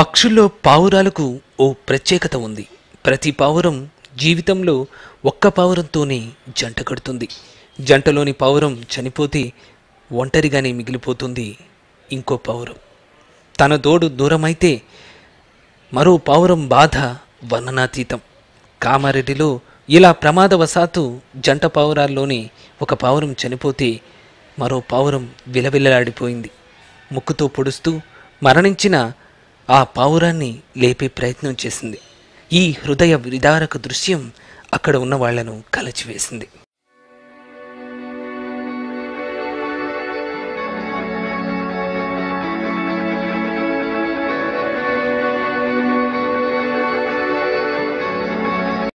పక్షుల్లో పావురాలకు ఓ ప్రత్యేకత ఉంది ప్రతి పావురం జీవితంలో ఒక్క పావురంతోనే జంట కడుతుంది జంటలోని పావురం చనిపోతే ఒంటరిగానే మిగిలిపోతుంది ఇంకో పావురం తన దోడు దూరమైతే మరో పావురం బాధ వర్ణనాతీతం కామారెడ్డిలో ఇలా ప్రమాదవశాత్తు జంట పావురాల్లోని ఒక పావురం చనిపోతే మరో పావురం విలవిలలాడిపోయింది ముక్కుతో పొడుస్తూ మరణించిన ఆ పావురాన్ని లేపే ప్రయత్నం చేసింది ఈ హృదయ విదారక దృశ్యం అక్కడ ఉన్న వాళ్లను కలచివేసింది